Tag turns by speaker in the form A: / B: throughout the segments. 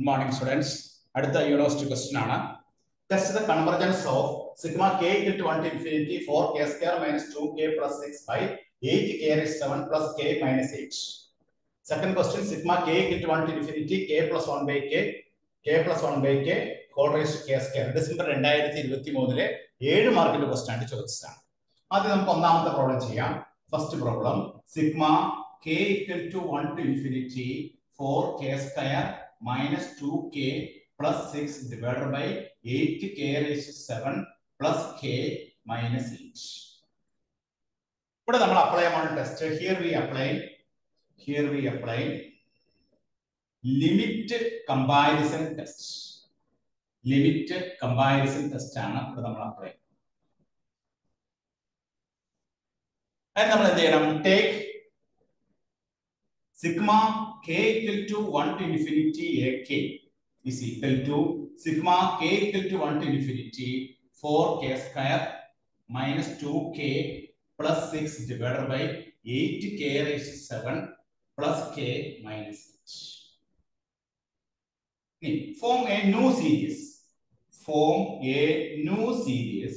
A: Good morning students അടുത്ത university question ആണ് test the convergence of sigma k equal to one to infinity four k square minus two k plus six by eight k raise seven plus k minus eight second question sigma k equal to one to infinity k plus one by k k plus one by k whole raise k square December രണ്ടായിരത്തി ഇരുപത്തി മൂന്നിലെ ഏഴ് മാർക്കിന്റെ question ആയിട്ട് ചോദിച്ചതാണ് ആദ്യം നമുക്ക് ഒന്നാമത്തെ പ്രോബ്ലം ചെയ്യാം first problem sigma k equal to one to infinity four k square minus two k plus six divided by eight k raise seven plus k minus eight ഇവിടെ നമ്മൾ അപ്ലൈ ചെയ്യുന്ന test here we apply here we apply limit comparison test limit comparison test ആണ് ഇവിടെ നമ്മൾ apply അതിന് നമ്മൾ എന്ത് ചെയ്യണം take sigma k equal to one to infinity a k is equal to sigma k equal to 1 to infinity 4k square minus 2k plus 6 divided by 8k raised to 7 plus k minus h. Form a new series. Form a new series.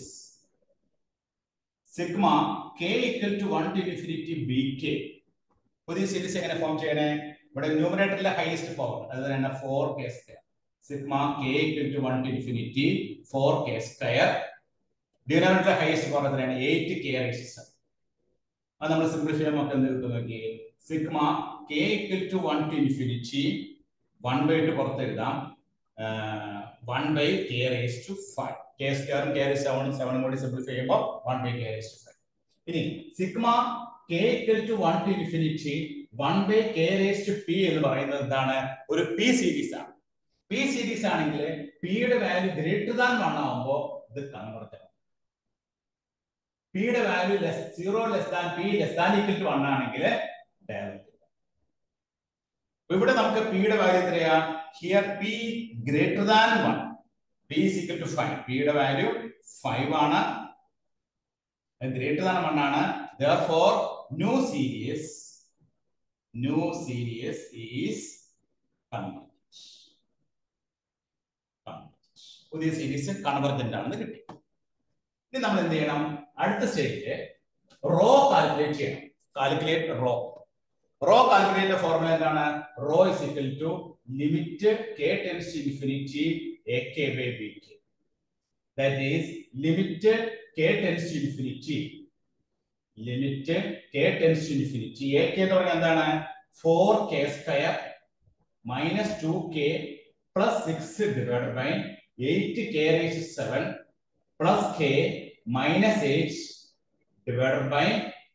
A: Sigma k equal to 1 to infinity bk. പുതിയ series എങ്ങനെ form ചെയ്യണേ ഇവിടെ ന്യൂമറേറ്ററിലെ highest power അത് തന്നെ four k square sigma k equal to one to infinity four k square denominator highest power എത്രയാണ് eight k raise അത് നമ്മൾ സിംപ്ലിഫൈ ചെയ്യുമ്പോൾ നമുക്ക് എന്ത് കിട്ടും നോക്കി sigma k equal to one to infinity one by two പുറത്ത് എഴുതാം one by k raise two five k സ്ക്വയറും കെ റേസ് സെവനും സെവനും കൂടി സിംപ്ലിഫൈ ചെയ്യുമ്പോൾ one by k raise two five ഇനി sigma k equal to one to infinity one by k raise two p എന്ന് പറയുന്നത് എന്താണ് ഒരു പി സീരീസ് ആണ് പി സീരീസ് ആണെങ്കിൽ പിയുടെ വാല്യൂ ഗ്രേറ്റർ ദാൻ വൺ ആവുമ്പോൾ ഇത് കൺവെർട്ട് ആവും പിയുടെ value less zero less than p less than equal to one ആണെങ്കിൽ ഡയറക്റ്റ് ഇവിടെ നമുക്ക് പിയുടെ വാല്യൂ എത്രയാ here p greater than one p is equal to five പിയുടെ വാല്യൂ ഫൈവ് ആണ് ഗ്രേറ്റർ ദാൻ വൺ ആണ് therefore new series new series is convergent പുതിയ series convergent ആണെന്ന് കിട്ടി ഇനി നമ്മൾ എന്ത് ചെയ്യണം അടുത്ത സ്റ്റേജില് റോ കാൽക്കുലേറ്റ് ചെയ്യണം calculate rho rho calculate formula എന്താണ് rho is equal to limit k tends to infinity a k by b k that is limit k tends to infinity limit k tends to infinity a k എന്ന് പറഞ്ഞാൽ എന്താണ് four k square minus two k plus six divide by eight k raise seven plus k minus eight divide by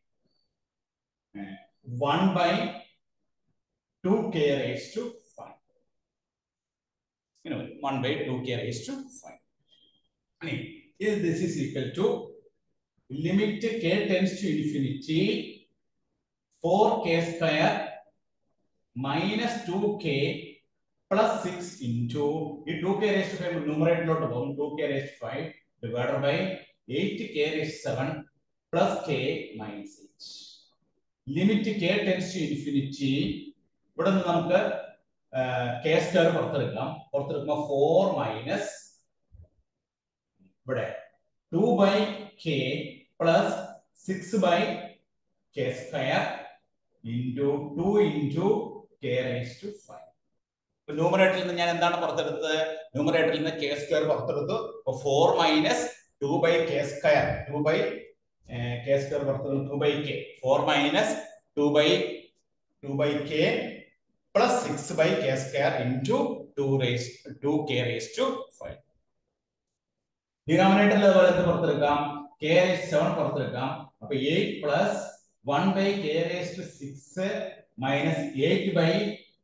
A: one by two k raise two five ഇങ്ങനെ വരും one by two k raise two five ഇനി this is equal to limit k tends to infinity 4k square minus 2k plus 6 into ഈ 2k raised to 5 numerator പോകും 2k raised to 5 divided by 8k raised to 7 plus k minus h limit k tends to infinity ഇവിടെ നിന്ന് നമുക്ക് k square പുറത്തെടുക്കാം പുറത്തെടുക്കുമ്പോൾ 4 minus ഇവിടെ 2 by k plus 6 by k square into 2 into k raised to 5. ഇപ്പൊ ന്യൂമറേറ്ററിൽ നിന്ന് ഞാൻ എന്താണ് പുറത്തെടുത്തത് ന്യൂമറേറ്ററിൽ നിന്ന് കെ സ്ക്വയർ പുറത്തെടുത്തു അപ്പൊ four minus two by k square two by k square പുറത്തെടുത്തു two by k four minus two by two by k plus six by k square into two raise to k raise two five ഡിനോമിനേറ്ററിൽ അതുപോലെ എന്ത് പുറത്തെടുക്കാം k raise seven പുറത്തെടുക്കാം അപ്പൊ eight plus one by k raise two six minus eight by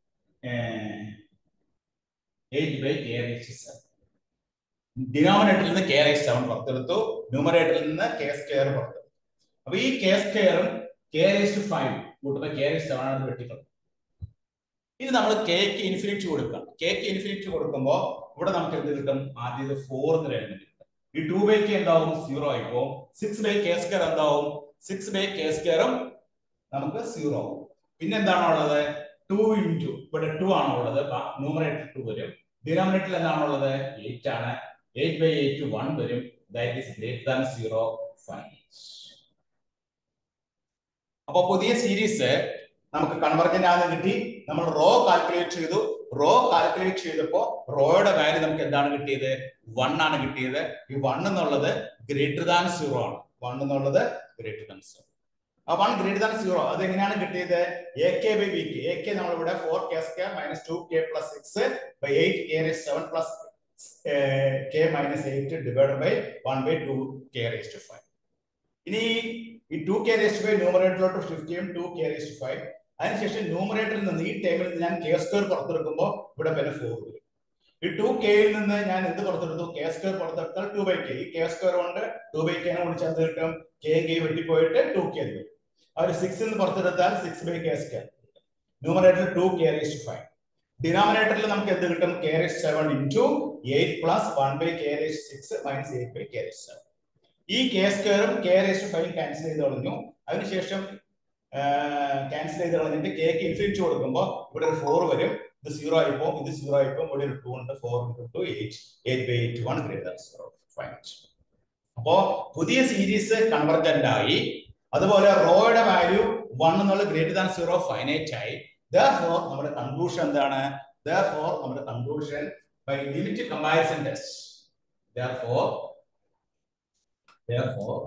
A: eight by k raise seven ഡിനോമിനേറ്ററിൽ നിന്ന് k raise seven പുറത്തെടുത്തു ന്യൂമറേറ്ററിൽ നിന്ന് കെ സ്ക്വയർ പുറത്തെടുത്തു അപ്പൊ ഈ കെ സ്ക്വയറും കെ റേസ് ടു ഫൈവ് കൂട്ടുമ്പോൾ കെ റേസ് സെവൻ ആണ് വെട്ടിക്കളഞ്ഞു ഇത് നമ്മൾ കെക്ക് ഇൻഫിനിറ്റി കൊടുക്കാം കെക്ക് ഇൻഫിനിറ്റി കൊടുക്കുമ്പോൾ ഇവിടെ നമുക്ക് എന്ത് കിട്ടും ആദ്യത് ഫോർ എന്നൊരു എലിമെന്റ് ഈ ടു ബൈ കെ എന്താവും സീറോ ആയിപ്പോ സിക്സ് ബൈ കെ സ്ക്വയർ എന്താവും സിക്സ് ബൈ കെ സ്ക്വയറും നമുക്ക് സീറോ ആവും പിന്നെ എന്താണ് ഉള്ളത് ടു ഇൻറ്റു ഇവിടെ ടു ആണ് ഉള്ളത് ന്യൂമറേറ്റർ ടു വരും ഡിനോമിനേറ്ററിൽ എന്താണുള്ളത് എയ്റ്റ് ആണ് എയ്റ്റ് ബൈ എയ്റ്റ് വൺ വരും that is greater than zero five അപ്പൊ പുതിയ സീരീസ് നമുക്ക് കൺവർജന്റ് ആണെന്ന് കിട്ടി നമ്മൾ റോ കാൽക്കുലേറ്റ് ചെയ്തു റോ കാൽക്കുലേറ്റ് ചെയ്തപ്പോ റോയുടെ വാല്യൂ നമുക്ക് എന്താണ് കിട്ടിയത് വൺ ആണ് കിട്ടിയത് ഈ വൺ എന്നുള്ളത് ഗ്രേറ്റർ ദാൻ സീറോ ആണ് വൺ എന്നുള്ളത് ഗ്രേറ്റർ ദാൻ സീറോ ആ വൺ ഗ്രേറ്റർ ദാൻ സീറോ അത് എങ്ങനെയാണ് കിട്ടിയത് a k by b k a k നമ്മളിവിടെ four k square minus two k plus six by eight k raise seven plus k minus eight divide by one by two k raise two five ഇനി ഈ two k raise two five ന്യൂമറേറ്ററിലോട്ട് shift ചെയ്യും two k raise two five അതിനുശേഷം ന്യൂമറേറ്ററിൽ നിന്ന് ഈ ടൈമിൽ നിന്ന് ഞാൻ കെ സ്ക്വയർ പുറത്തെടുക്കുമ്പോൾ ഇവിടെ പിന്നെ ഫോർ വരും ഈ ടു കെയിൽ നിന്ന് ഞാൻ എന്ത് പുറത്തെടുത്തു കെ സ്ക്വയർ പുറത്തെടുത്താൽ ടു ബൈ കെ ഈ കെ സ്ക്വയർ കൊണ്ട് ടു ബൈ കെ കൊണ്ട് ചേർത്ത് കിട്ടും കെ കെ വെട്ടിപ്പോയിട്ട് ടു കെ വരും ആ ഒരു സിക്സിൽ നിന്ന് പുറത്തെടുത്താൽ സിക്സ് ബൈ കെ സ്ക്വയർ ന്യൂമറേറ്ററിൽ two k raise two five ഡിനോമിനേറ്ററിൽ നമുക്ക് എന്ത് കിട്ടും k raise seven into eight plus one by k raise six minus eight by k raise seven ഈ കെ സ്ക്വയറും k raise two five cancel ചെയ്ത് കളഞ്ഞു അതിനുശേഷം ക്യാൻസൽ ചെയ്ത് കളഞ്ഞിട്ട് കെക്ക് ഇൻഫിനിറ്റ് കൊടുക്കുമ്പോൾ ഇവിടെ ഒരു ഫോർ വരും ഇത് സീറോ ആയിപ്പോ ഇത് സീറോ ആയിപ്പോ ഇവിടെ ഒരു ടു ഉണ്ട് four into two eight eight by eight one greater zero five അപ്പോ പുതിയ സീരീസ് കൺവർജന്റ് ആയി അതുപോലെ റോയുടെ വാല്യൂ വൺ എന്നുള്ള ഗ്രേറ്റർ ദാൻ സീറോ ഫൈനൈറ്റ് ആയി ദോർ നമ്മുടെ കൺക്ലൂഷൻ എന്താണ് ദോർ നമ്മുടെ conclusion by limit comparison test ദോർ therefore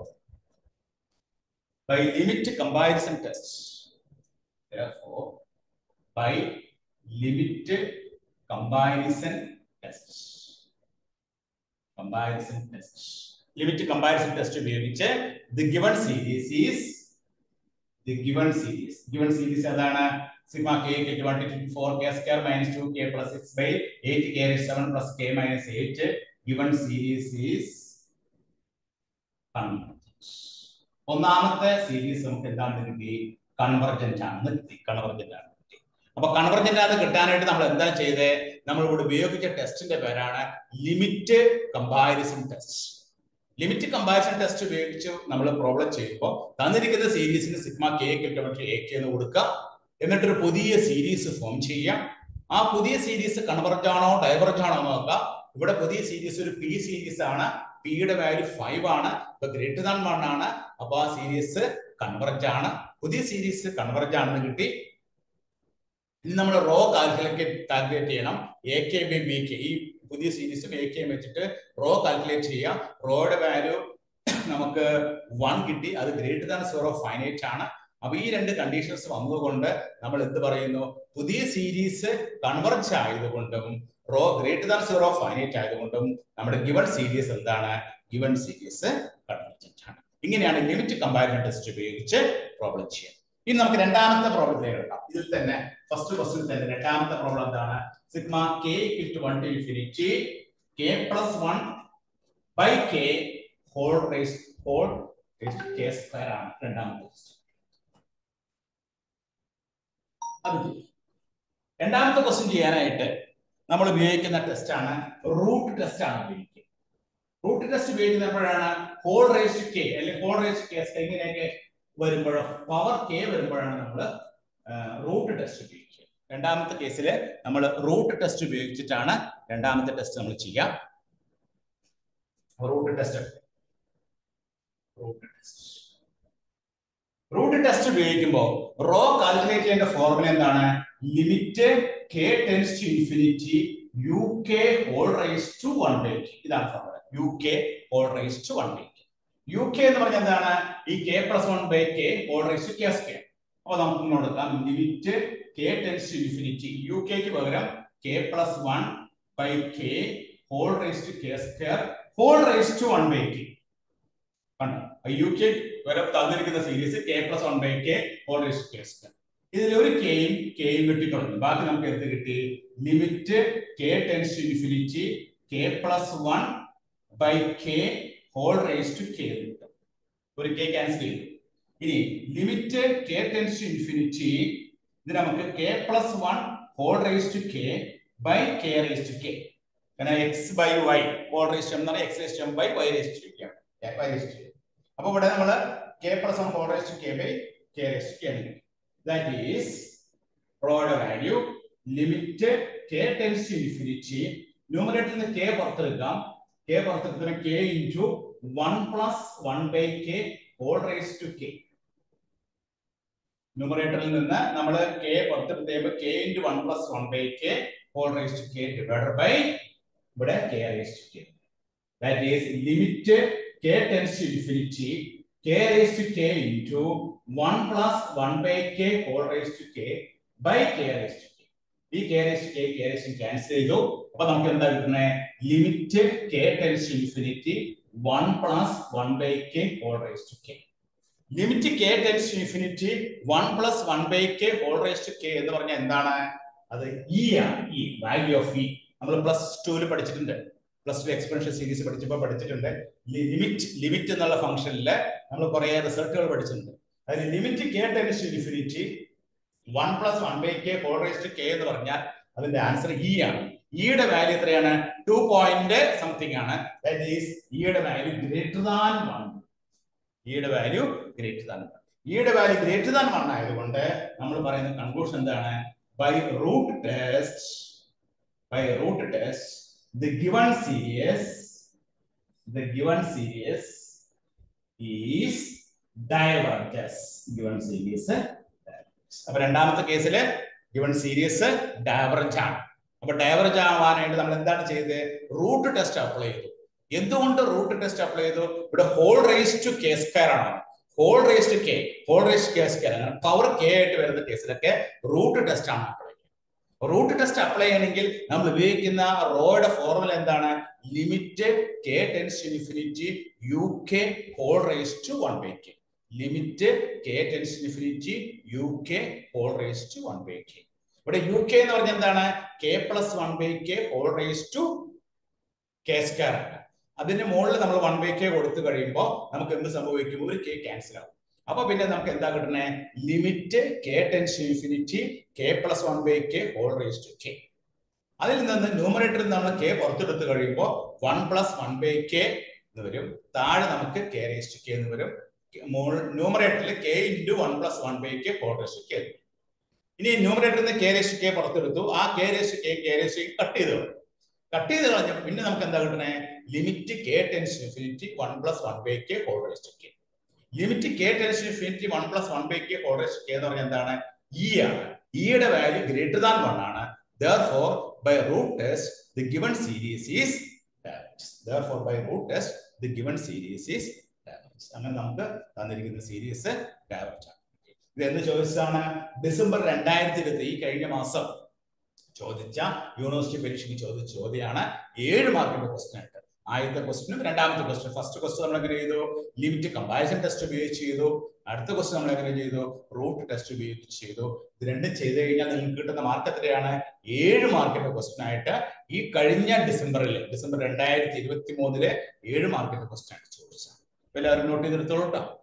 A: by limit comparison test therefore by limit comparison test comparison test limit comparison test ഉപയോഗിച്ച് the given series is the given series given series ഏതാണ് sigma k equal to 1 to 4 k square minus 2 k plus 6 by 8 k raised 7 plus k minus 8 given series is convergence ഒന്നാമത്തെ series നമുക്ക് എന്താണെന്ന് കിട്ടി convergent ആണെന്ന് കിട്ടി convergent ആണ് കിട്ടി അപ്പൊ കൺവർജന്റ് ആണ് കിട്ടാനായിട്ട് നമ്മൾ എന്താ ചെയ്തത് നമ്മൾ ഇവിടെ ഉപയോഗിച്ച ടെസ്റ്റിന്റെ പേരാണ് limit comparison test limit comparison test ഉപയോഗിച്ച് നമ്മൾ പ്രോബ്ലം ചെയ്യുമ്പോൾ തന്നിരിക്കുന്ന സീരീസിന് സിഗ്മ കെ കിട്ടുമ്പോൾ എ കെ എന്ന് കൊടുക്കുക എന്നിട്ടൊരു പുതിയ സീരീസ് ഫോം ചെയ്യാം ആ പുതിയ സീരീസ് കൺവർജ് ആണോ ഡൈവർജ് ആണോ നോക്കുക ഇവിടെ പുതിയ സീരീസ് ഒരു പി സീരീസ് ആണ് പിയുടെ വാല്യൂ ഫൈവ് ആണ് ഇപ്പൊ ഗ്രേറ്റർ ദാൻ വൺ ആണ് അപ്പൊ ആ സീരീസ് കൺവർജ് ആണ് പുതിയ സീരീസ് കൺവർജ് ആണെന്ന് കിട്ടി ഇനി നമ്മൾ റോ കാൽക്കുലേറ്റ് കാൽക്കുലേറ്റ് ചെയ്യണം a k by b k ഈ പുതിയ സീരീസും എ കെയും വെച്ചിട്ട് റോ കാൽക്കുലേറ്റ് ചെയ്യാം റോയുടെ വാല്യൂ നമുക്ക് വൺ കിട്ടി അത് ഗ്രേറ്റർ ദാൻ സീറോ ഫൈനൈറ്റ് ആണ് അപ്പൊ ഈ രണ്ട് കണ്ടീഷൻസ് വന്നതുകൊണ്ട് നമ്മൾ എന്ത് പറയുന്നു പുതിയ സീരീസ് കൺവർജ് ആയതുകൊണ്ടും rho greater than zero finite ആയതുകൊണ്ടും നമ്മുടെ ഗിവൺ സീരീസ് എന്താണ് ഗിവൺ സീരീസ് കൺവർജന്റ് ആണ് ഇങ്ങനെയാണ് ലിമിറ്റ് കമ്പാരിസൺ ടെസ്റ്റ് ഉപയോഗിച്ച് പ്രോബ്ലം ചെയ്യാം ഇനി നമുക്ക് രണ്ടാമത്തെ പ്രോബ്ലത്തിലേക്ക് എടുക്കാം ഇതിൽ തന്നെ ഫസ്റ്റ് ക്വസ്റ്റിൽ തന്നെ രണ്ടാമത്തെ പ്രോബ്ലം എന്താണ് sigma k equal to one to infinity k plus one by k whole raise whole k square ആണ് രണ്ടാമത്തെ ക്വസ്റ്റ്യൻ അത് ചെയ്യും. രണ്ടാമത്തെ ക്വസ്റ്റ്യൻ ചെയ്യാനായിട്ട് നമ്മൾ ഉപയോഗിക്കുന്ന ടെസ്റ്റ് ആണ് റൂട്ട് ടെസ്റ്റ് ആണ് ഉപയോഗിക്കുക റൂട്ട് ടെസ്റ്റ് ഉപയോഗിക്കുന്നപ്പോഴാണ് ഹോൾ റേസ് കെ അല്ലെങ്കിൽ ഹോൾ റേസ് കെ ഇങ്ങനെയൊക്കെ വരുമ്പോഴോ പവർ കെ വരുമ്പോഴാണ് നമ്മൾ റൂട്ട് ടെസ്റ്റ് ഉപയോഗിക്കുക രണ്ടാമത്തെ കേസിൽ നമ്മൾ റൂട്ട് ടെസ്റ്റ് ഉപയോഗിച്ചിട്ടാണ് രണ്ടാമത്തെ ടെസ്റ്റ് നമ്മൾ ചെയ്യാം root test root test root test ഉപയോഗിക്കുമ്പോൾ റോ കാൽക്കുലേറ്റ് ചെയ്യേണ്ട ഫോർമുല എന്താണ് limit k tends to infinity u k whole raise to one by k ഇതാണ് formula u k whole raise to one by k u k എന്ന് പറഞ്ഞാൽ എന്താണ് ഈ k plus one by k whole raise to k square അപ്പൊ നമുക്ക് ഇങ്ങോട്ട് എടുക്കാം limit k tends to infinity u കെക്ക് പകരം k plus one by k whole raise to k square whole raise to one by k കണ്ടോ u k വരെ തന്നിരിക്കുന്ന series k plus one by k whole raise to k square ഇതിൽ ഒരു കെയും കെയും വെട്ടിക്കളഞ്ഞു ബാക്കി നമുക്ക് എന്ത് കിട്ടി limit k tends to infinity k plus one by k whole raise to k കിട്ടും ഒരു കെ ക്യാൻസൽ ചെയ്തു ഇനി limit k tends to infinity ഇത് നമുക്ക് k plus one whole raise to k by k raise to k കാരണം x by y whole raise to എന്നാൽ x raise to by y raise to y raise to അപ്പൊ ഇവിടെ നമ്മൾ k plus one whole raise to k by k raise to k ആണ് that is റോയുടെ value limit k tends to infinity ന്യൂമറേറ്ററിൽ നിന്ന് k പുറത്തെടുക്കാം k പുറത്തെടുക്കുന്ന k into one plus one by k whole raise to k ന്യൂമറേറ്ററിൽ നിന്ന് നമ്മൾ k പുറത്തെടുത്ത് കഴിയുമ്പോൾ k into one plus one by k whole raise to k divided by ഇവിടെ k raise to k that is limit k tends to infinity k raise to k into one plus one by k whole raise to k by k raise to k ഈ k raise to k k raise to cancel ചെയ്തു അപ്പൊ നമുക്ക് എന്താ കിട്ടുന്നത് limit k tends to infinity one plus one by k whole raise to k limit k tends to infinity one plus one by k whole raise to k എന്ന് പറഞ്ഞാൽ എന്താണ് അത് e ആണ് ഇ വാല്യൂ ഓഫ് ഇ നമ്മൾ plus ടുവിൽ പഠിച്ചിട്ടുണ്ട് plus two expansion series പഠിച്ചപ്പോൾ പഠിച്ചിട്ടുണ്ട് ലിമിറ്റ് ലിമിറ്റ് എന്നുള്ള ഫംഗ്ഷനിൽ നമ്മൾ കുറെ റിസൾട്ടുകൾ പഠിച്ചിട്ടുണ്ട് അതിന് limit k tends to infinity one plus one by k whole raise to k എന്ന് പറഞ്ഞാൽ അതിന്റെ ആൻസർ ഇ ആണ് ഇയുടെ വാല്യൂ എത്രയാണ് ടു പോയിന്റ് സംതിങ് ആണ് ദാറ്റ് ഈസ് ഇയുടെ വാല്യൂ ഗ്രേറ്റർ ദാൻ വൺ ഇയുടെ വാല്യൂ ഗ്രേറ്റർ ദാൻ വൺ ഇയുടെ വാല്യൂ ഗ്രേറ്റർ ദാൻ വൺ ആയതുകൊണ്ട് നമ്മൾ പറയുന്ന കൺക്ലൂഷൻ എന്താണ് by root test by root test the given series the given series is diverges given series diverges. അപ്പൊ രണ്ടാമത്തെ കേസിൽ given series ഡൈവർജ് ആണ് അപ്പൊ ഡൈവർജ് ആവാനായിട്ട് നമ്മൾ എന്താണ് ചെയ്തത് റൂട്ട് ടെസ്റ്റ് അപ്ലൈ ചെയ്തു എന്തുകൊണ്ട് റൂട്ട് ടെസ്റ്റ് അപ്ലൈ ചെയ്തു ഇവിടെ whole raise to k square ആണ് whole raise to k whole raise to k square അങ്ങനെ പവർ കെ ആയിട്ട് വരുന്ന കേസിലൊക്കെ റൂട്ട് ടെസ്റ്റ് ആണ് അപ്ലൈ റൂട്ട് ടെസ്റ്റ് അപ്ലൈ ചെയ്യണമെങ്കിൽ നമ്മൾ ഉപയോഗിക്കുന്ന റോയുടെ ഫോർമുല എന്താണ് limit k tends infinity u k whole raise to one by k limit k tends infinity u k whole raise to one by k ഇവിടെ u k എന്ന് പറഞ്ഞാൽ എന്താണ് k plus one by k whole raise to k square ആണ് അതിന്റെ മുകളിൽ നമ്മൾ one by K കൊടുത്തു കഴിയുമ്പോൾ നമുക്ക് എന്ത് സംഭവിക്കും ഒരു കെ ക്യാൻസൽ ആവും അപ്പൊ പിന്നെ നമുക്ക് എന്താ കിട്ടണേ limit k tends infinity k plus one by k whole raise to k അതിൽ നിന്ന് ന്യൂമറേറ്ററിൽ നമ്മൾ കെ പുറത്തെടുത്ത് കഴിയുമ്പോൾ one plus one by k എന്ന് വരും താഴെ നമുക്ക് കെ റേസ് ടു കെ എന്ന് വരും ന്യൂമറേറ്ററിൽ k into one plus one by k whole raise to k ഇനി ന്യൂമറേറ്ററിൽ നിന്ന് കെ റേസ് ടു കെ പുറത്തെടുത്തു ആ k raise to k k raise to cut ചെയ്ത് കളഞ്ഞു കട്ട് ചെയ്ത് കളഞ്ഞപ്പോൾ പിന്നെ നമുക്ക് എന്താ കിട്ടണേ limit k tends infinity one plus one by k whole raise to k limit k tends infinity one plus one by k whole raise k എന്ന് പറഞ്ഞാൽ എന്താണ് ഇ ആണ് ഇയുടെ വാല്യൂ ഗ്രേറ്റർ ദാൻ വൺ ആണ് therefore by root test the given series is diverged therefore by root test the given series is diverged അങ്ങനെ നമുക്ക് തന്നിരിക്കുന്ന series ഡയവർജ് ആണ് ഇത് എന്ന് ചോദിച്ചതാണ് ഡിസംബർ രണ്ടായിരത്തി ഇരുപത്തി ഈ കഴിഞ്ഞ മാസം ചോദിച്ച യൂണിവേഴ്സിറ്റി പരീക്ഷയ്ക്ക് ചോദിച്ച ചോദ്യമാണ് ഏഴ് മാർക്കിന്റെ ക്വസ്റ്റൻ ആയിട്ട് ആദ്യത്തെ ക്വസ്റ്റിനും രണ്ടാമത്തെ ക്വസ്റ്റൻ ഫസ്റ്റ് ക്വസ്റ്റൻ നമ്മൾ എങ്ങനെ ചെയ്തു ലിമിറ്റ് കമ്പാരിസൺ ടെസ്റ്റ് ഉപയോഗിച്ച് ചെയ്തു അടുത്ത ക്വസ്റ്റൻ നമ്മൾ എങ്ങനെ ചെയ്തു റൂട്ട് ടെസ്റ്റ് ഉപയോഗിച്ച് ചെയ്തു ഇത് രണ്ടും ചെയ്ത് കഴിഞ്ഞാൽ നിങ്ങൾക്ക് കിട്ടുന്ന മാർക്ക് എത്രയാണ് ഏഴ് മാർക്കിന്റെ ക്വസ്റ്റൻ ആയിട്ട് ഈ കഴിഞ്ഞ ഡിസംബറിൽ ഡിസംബർ രണ്ടായിരത്തി ഇരുപത്തി മൂന്നിലെ ഏഴ് മാർക്കിന്റെ ക്വസ്റ്റൻ ആയിട്ട് ചോദിച്ചത് എല്ലാവരും നോട്ട് ചെയ്തെടുത്തോളൂ കേട്ടോ